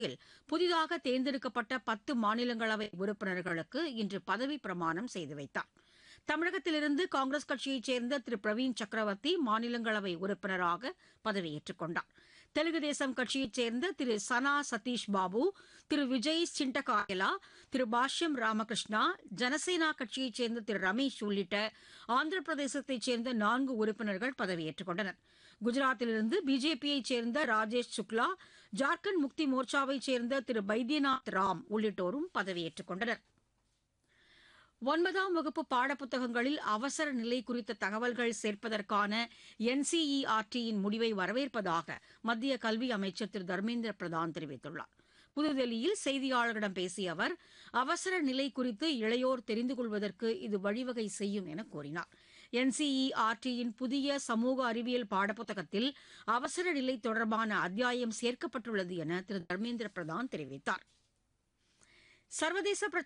இல் புதிதாக தேர்ந்தெடுக்கப்பட்ட பத்து மாநிலங்களவை உறுப்பினர்களுக்கு இன்று பதவிப் பிரமாணம் செய்து வைத்தார் தமிழகத்திலிருந்து காங்கிரஸ் கட்சியைச் சேர்ந்த திரு பிரவீன் சக்கரவர்த்தி மாநிலங்களவை உறுப்பினராக பதவியேற்றுக் கொண்டார் தெலுங்கு தேசம் கட்சியைச் சேர்ந்த திரு சனா சதீஷ் பாபு திரு விஜய் சிண்டகாயலா திரு பாஷ்யம் ராமகிருஷ்ணா ஜனசேனா கட்சியைச் சேர்ந்த திரு ரமேஷ் உள்ளிட்ட ஆந்திர பிரதேசத்தைச் சேர்ந்த நான்கு உறுப்பினர்கள் பதவியேற்றுக் கொண்டனர் குஜராத்திலிருந்து பிஜேபியைச் சேர்ந்த ராஜேஷ் சுக்லா ஜார்க்கண்ட் முக்தி மோர்ச்சாவைச் சேர்ந்த திரு பைத்யநாத் ராம் உள்ளிட்டோரும் பதவியேற்றுக் கொண்டனர் ஒன்பதாம் வகுப்பு பாடப்புத்தகங்களில் அவசர நிலை குறித்த தகவல்கள் சேர்ப்பதற்கான என்சிஇஆர்டியின் முடிவை வரவேற்பதாக மத்திய கல்வி அமைச்சர் திரு தர்மேந்திர பிரதான் தெரிவித்துள்ளார் புதுதில்லியில் செய்தியாளர்களிடம் பேசிய அவர் அவசர நிலை குறித்து இளையோர் தெரிந்து கொள்வதற்கு இது வழிவகை செய்யும் என கூறினார் என்சிஇஆர்டியின் புதிய சமூக அறிவியல் பாடப்புத்தகத்தில் அவசர நிலை தொடர்பான அத்தியாயம் சேர்க்கப்பட்டுள்ளது என திரு தர்மேந்திர பிரதான் தெரிவித்தார் சர்வதேச